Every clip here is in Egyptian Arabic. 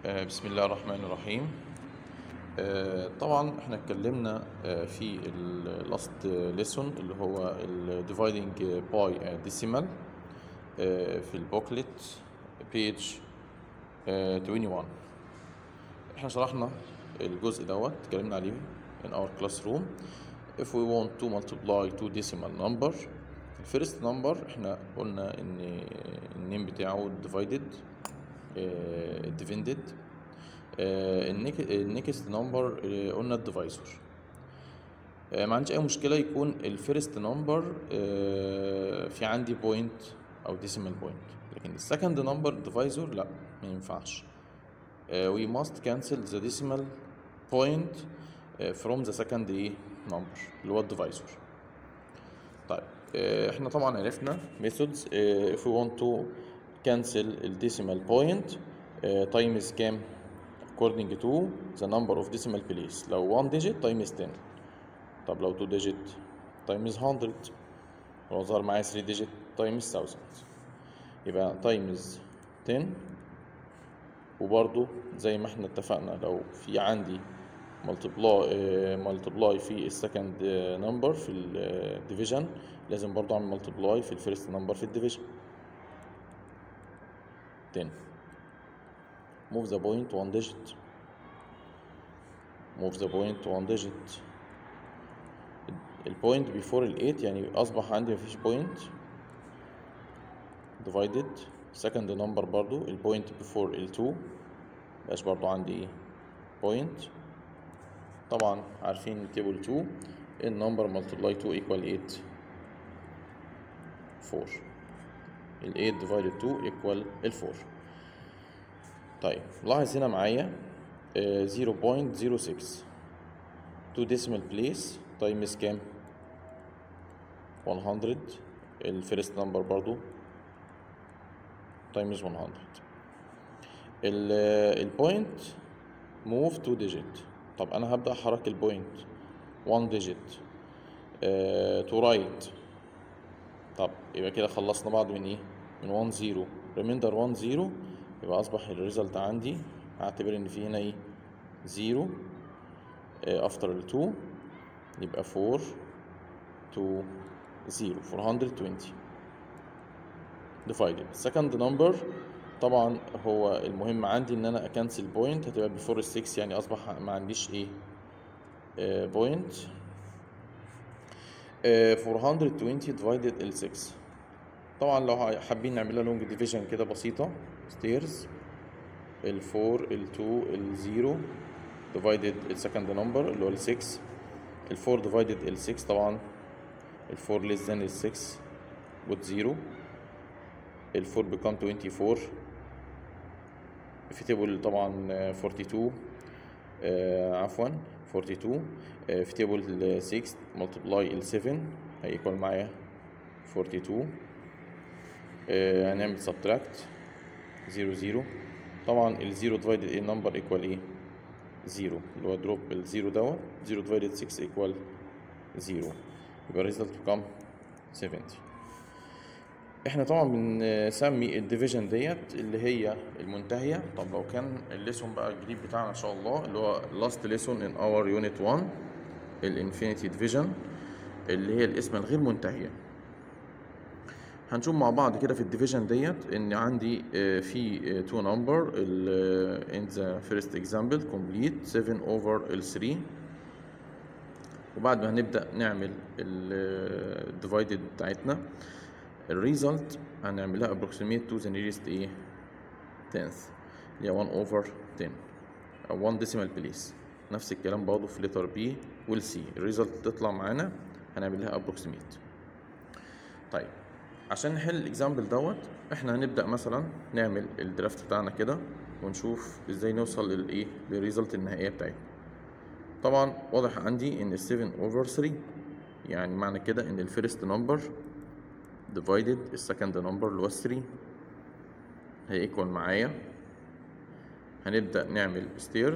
آه، بسم الله الرحمن الرحيم آه، طبعا احنا اتكلمنا آه، في اللاست ليسون اللي هو ال dividing by decimal آه، في البوكلت بيج 21 احنا شرحنا الجزء دوت اتكلمنا عليه in our classroom if we want to multiply two decimal number الفيرست نمبر احنا قلنا ان النيم بتاعه divided divided النكست نمبر قلنا الديفايزر ما عنديش اي مشكله يكون الفيرست نمبر في عندي بوينت او ديسيمال بوينت لكن السكند نمبر ديفايزر لا ما ينفعش we must cancel the decimal point from the second ايه number اللي هو الديفايزر طيب احنا طبعا عرفنا methods if we want to cancel الديسيمال point times كام according to the number of decimal place لو 1 digit times 10 طب لو 2 digit times 100 لو ظهر معايا 3 digit times 1000 يبقى times 10 وبرضو زي ما احنا اتفقنا لو في عندي multiply multiply في السكند نمبر في الديفيجن لازم برضو اعمل multiply في الفيرست نمبر في الديفيجن 10 move the point one digit move the point one digit البوينت before ال 8 يعني أصبح عندي مفيش point divided second number برضو البوينت before ال 2 مبقاش برضو عندي ايه point طبعا عارفين table 2 النمبر multiply 2 equal 8 4 ال 8 divided 2 equal ال 4 طيب لاحظ هنا معايا آه 0.06 2 decimal place times كام 100 الفيرست نمبر برضو times 100 البوينت move 2 digit طب انا هبدأ احرك البوينت 1 digit آه to right طب يبقى كده خلصنا بعض من ايه من 1 0 remainder 1 0 يبقى اصبح الريزلت عندي اعتبر ان في هنا ايه 0 افتر ال 2 يبقى 4 2 0 420 divided second number طبعا هو المهم عندي ان انا اكنسل بوينت هتبقى بفور ال 6 يعني اصبح ما عنديش ايه بوينت 420 divided ال 6 طبعا لو حابين نعملها لونج ديفيجن كده بسيطة ستيرز ال 4 ال 2 ال 0 divided السكند نمبر اللي هو ال 6 ال 4 divided ال 6 طبعا ال 4 less than ال 6 put 0 ال 4 become 24 في تيبل طبعا 42 آه عفوا 42 آه في تيبل 6 multiply ال 7 هيكوال معايا 42 آه هنعمل subtract 0 0 طبعا ال 0 divided a number equal ايه 0 اللي هو drop ال 0 دوت 0 divided 6 equal 0 يبقى result become 70 احنا طبعا بنسمي الديفيجن ديت اللي هي المنتهية طب لو كان الليسون بقى الجديد بتاعنا ان شاء الله اللي هو last lesson in our unit 1 الانفينيتي ديفيجن اللي هي القسمة الغير منتهية هنشوف مع بعض كده في الديفيجن ديت ان عندي في تو نمبر in the first example complete 7 over ال 3 وبعد ما هنبدأ نعمل الديفايدد بتاعتنا الريزلت هنعملها approximate to the nearest ايه tenth اللي هي 1 over 10 او 1 decimal place نفس الكلام برضه في letter B وال C الريزلت تطلع معانا هنعملها approximate طيب عشان نحل الاكزامبل دوت احنا هنبدا مثلا نعمل الدرافت بتاعنا كده ونشوف ازاي نوصل للايه للريزلت النهائيه بتاعتنا طبعا واضح عندي ان 7 over 3 يعني معنى كده ان الفيرست نمبر divided السكند نمبر اللي هو 3 هيكون معايا هنبدأ نعمل stairs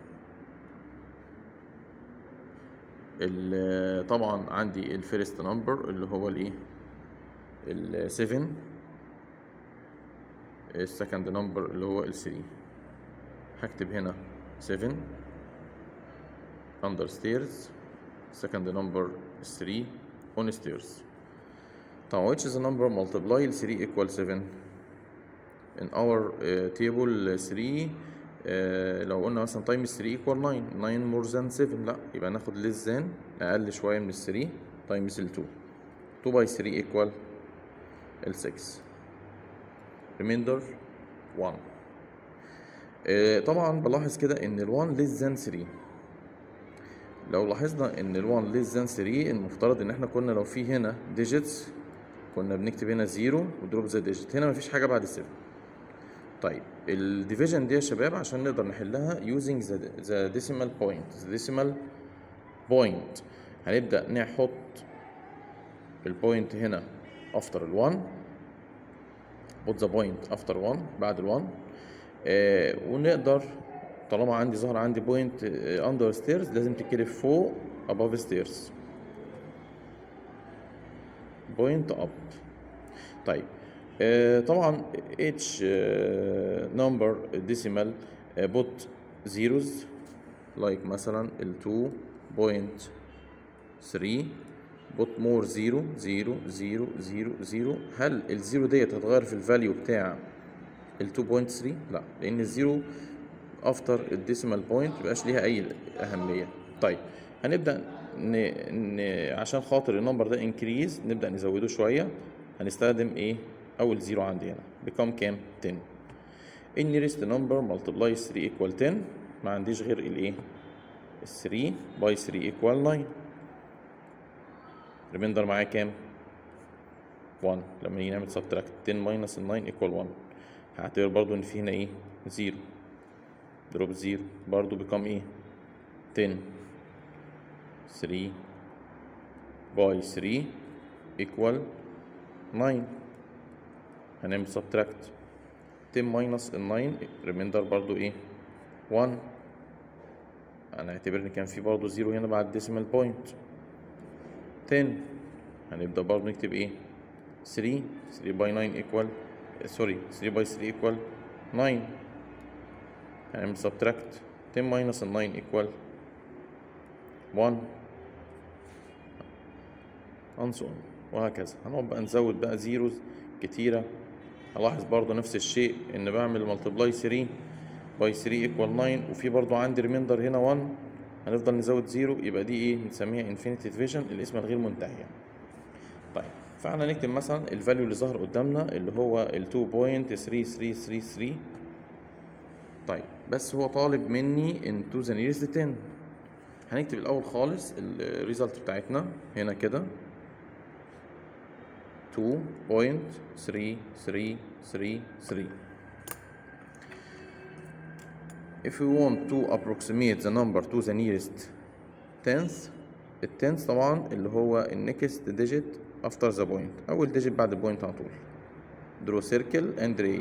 طبعا عندي الفيرست نمبر اللي هو الايه ال 7 السكند نمبر اللي هو ال 3 هكتب هنا 7 under stairs second number 3 on stairs طبعا which is the number multiply 3 equal 7 in our uh, table 3 uh, لو قلنا مثلا times 3 equal 9 9 more than 7 لا يبقى ناخد less than اقل شويه من ال 3 times ال 2 2 by 3 equal ال 6 remainder 1 آه، طبعا بلاحظ كده ان ال 1 less than 3 لو لاحظنا ان ال 1 less than 3 المفترض ان احنا كنا لو في هنا digits كنا بنكتب هنا 0 ودروب ذا ديجيت هنا مفيش حاجه بعد 7 طيب الديفيجن دي يا شباب عشان نقدر نحلها using the, the decimal point the decimal point هنبدأ نحط البوينت هنا after ال 1 put the point after 1 بعد ال 1 آه ونقدر طالما عندي ظهر عندي بوينت اندر ستيرز لازم تتكتب فوق above ستيرز بوينت اب طيب آه طبعا each آه number decimal آه put zeros like مثلا ال 2.3 put more 0 0 0 0 0 هل الزيرو ديت هتغير في الفاليو بتاع ال 2.3 لا لان الزيرو افتر الديسيمال بوينت مبقاش ليها اي اهميه طيب هنبدا ن... ن... عشان خاطر النمبر ده انكريز نبدا نزوده شويه هنستخدم ايه اول زيرو عندي هنا بكام كام 10 النيرست نمبر ملتبلاي 3 ايكوال 10 ما عنديش غير الايه ال 3 باي 3 ايكوال 9 ريميندر معايا كام 1 لما نيجي نعمل سبتراكت 10 ماينس ال 9 ايكوال 1 هعتبر برضو ان في هنا ايه 0 دروب 0 برضو بكام ايه 10 3 باي 3 ايكوال 9 هنعمل سبتراكت 10 ماينس ال 9 ريميندر برضو ايه 1 هنعتبر ان كان في برضو 0 هنا بعد ديسيمال بوينت 10 هنبدأ برضو نكتب ايه 3 3 باي 9 ايكوال سوري 3 باي 3 ايكوال 9 هنعمل سبتراكت 10 ماينس ال 9 ايكوال 1 and so on وهكذا هنقعد بقى نزود بقى زيروز كتيرة هلاحظ برضو نفس الشيء ان بعمل ملتبلاي 3 باي 3 ايكوال 9 وفي برضو عندي ريميندر هنا 1 هنفضل نزود زيرو يبقى دي ايه بنسميها انفينيتي ديفيجن الاسم الغير منتهية طيب فاحنا نكتب مثلا الفاليو اللي ظهر قدامنا اللي هو ال 2.3333 طيب بس هو طالب مني ان تو ذا نيرست 10 هنكتب الاول خالص الريزلت بتاعتنا هنا كده 2.3333 if we want to approximate the number to the nearest tenth التنس طبعا اللي هو النكست ديجيت after the point اول ديجيت بعد البوينت على طول draw circle and ray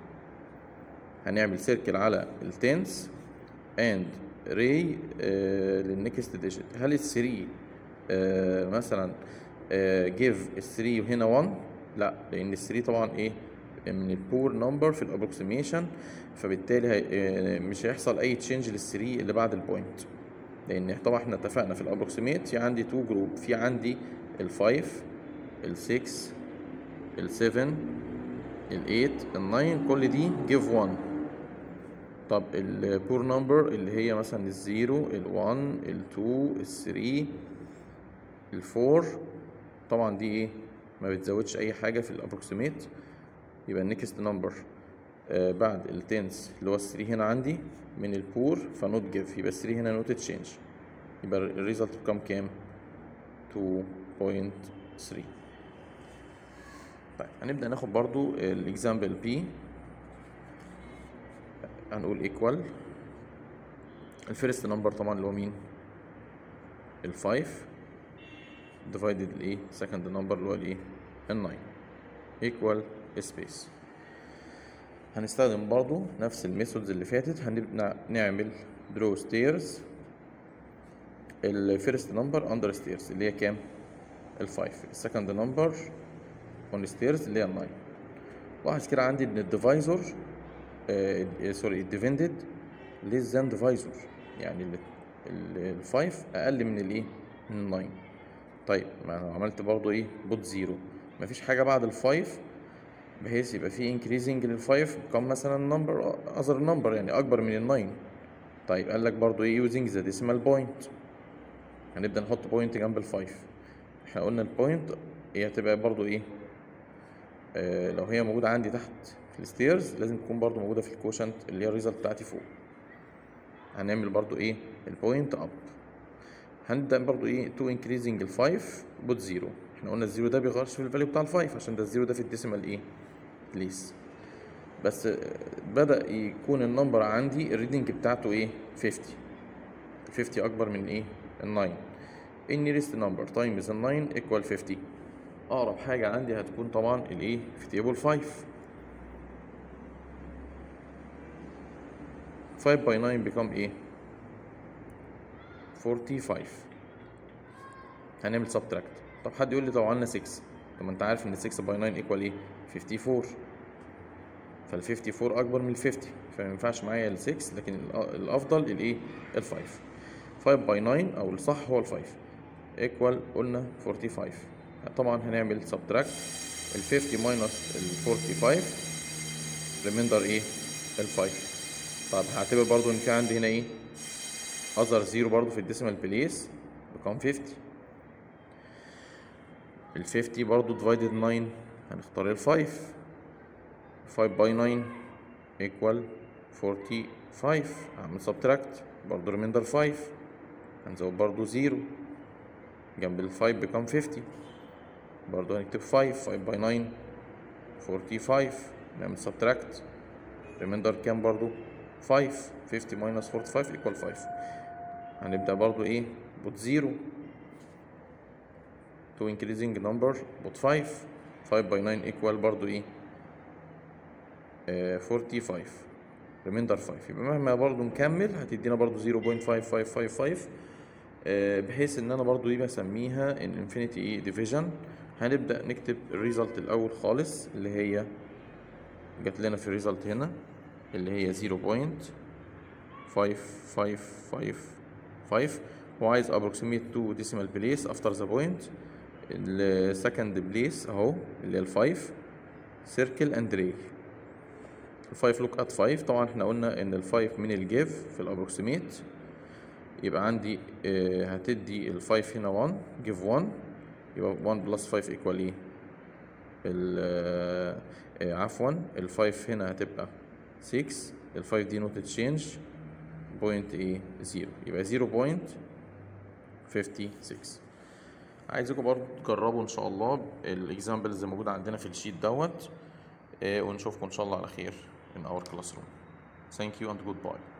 هنعمل سيركل على التنس and ray آه للنكست ديجيت هل ال 3 آه مثلا آه give ال 3 وهنا 1 لا لان ال 3 طبعا ايه من البور نمبر في الابروكسيميشن فبالتالي هي مش هيحصل اي تشينج لل 3 اللي بعد البوينت لان طبعا احنا اتفقنا في الابروكسيميت في عندي تو جروب في عندي ال 5 ال 6 ال 7 ال 8 ال 9 كل دي give 1 طب البور نمبر اللي هي مثلا الزيرو ال 1 ال 2 ال 3 ال 4 طبعا دي ايه ما بتزودش اي حاجه في الابروكسيميت يبقى النكست نمبر آه بعد التنس اللي هو ال 3 هنا عندي من البور فنوت جيف يبقى 3 هنا نوت تشينج يبقى الريزلت بكام كام 2.3 طيب هنبدأ ناخد برضو الاكزامبل بي هنقول ايكوال الفيرست نمبر طبعا اللي هو مين ال 5 ديفايدد الايه سكند نمبر اللي هو الايه ال 9 ايكوال سبيس هنستخدم برضو نفس الميثودز اللي فاتت هنبدأ نعمل درو ستيرز الفيرست نمبر اندر ستيرز اللي هي كام الفايف السكند نمبر اون ستيرز اللي هي الناين لاحظ كده عندي ان الديفايزر آه سوري الديفندد less than divisor يعني ال ال 5 اقل من الايه من ال 9 طيب ما انا عملت برضو ايه بوت زيرو مفيش حاجه بعد ال 5 بحيث يبقى في increasing لل 5 كم مثلا number other number يعني اكبر من ال 9 طيب قال لك برضو ايه using the decimal point هنبدا نحط بوينت جنب ال 5 احنا قلنا البوينت هي هتبقى برضو ايه آه لو هي موجوده عندي تحت في الستيرز لازم تكون برضو موجوده في الكوشنت اللي هي الريزلت بتاعتي فوق هنعمل برضو ايه البوينت اب هنبدا برضو ايه تو انكريزنج ال 5 بوت زيرو احنا قلنا الزيرو ده بيغيرش في الفاليو بتاع ال 5 عشان ده الزيرو ده في الديسيمال ايه بليس بس آه، بدا يكون النمبر عندي الريدنج بتاعته ايه 50 50 اكبر من ايه ال 9 ال nearest number times ال 9 equal 50 اقرب حاجه عندي هتكون طبعا الايه في تيبل 5 5 by 9 become ايه 45 هنعمل subtract طب حد يقول لي طب عملنا 6 طب ما انت عارف ان 6 by 9 equal ايه 54 فال 54 اكبر من ال 50 فما ينفعش معايا ال 6 لكن الأ- الافضل الايه ال 5 5 by 9 او الصح هو ال 5 equal قلنا 45 طبعا هنعمل subtract ال 50 minus ال 45 remainder ايه ال 5 طب هعتبر برضو ان في عندي هنا ايه other zero برضو في الديسيمال بليس become 50 ال 50 برضو divided 9 هنختار ال 5 5 by 9 equal 45 هعمل subtract برضو remainder 5 هنزود برضو 0 جنب ال 5 become 50 برضو هنكتب 5 5 by 9 45 نعمل subtract remainder كام برضو 5 50 minus 45 equal 5 هنبدأ برضو ايه بوت 0 to increasing number بوت 5 5 by 9 equal برضو ايه آه 45 remainder 5 يبقى مهما برضو نكمل هتدينا برضو 0.5555 آه بحيث ان انا برضو دي بسميها ان انفينيتي ايه ديفيجن هنبدأ نكتب الريزلت الاول خالص اللي هي جات لنا في الريزلت هنا اللي هي 0.5555 هو عايز approximate to decimal place after the point ال second place اهو اللي هي ال 5 circle and ray ال 5 look at 5 طبعا احنا قلنا ان ال 5 من ال give في الابروكسيميت يبقى عندي آه، هتدي ال 5 هنا 1 give 1 يبقى 1 بلس 5 equal ايه ال آه، آه، عفوا ال 5 هنا هتبقى 6 ال 5 دي نوت تشينج بوينت ايه 0 يبقى 0.56 عايزكم برضو تجربوا ان شاء الله الاكزامبلز اللي موجوده عندنا في الشيت دوت آه، ونشوفكم ان شاء الله على خير in our classroom thank you and goodbye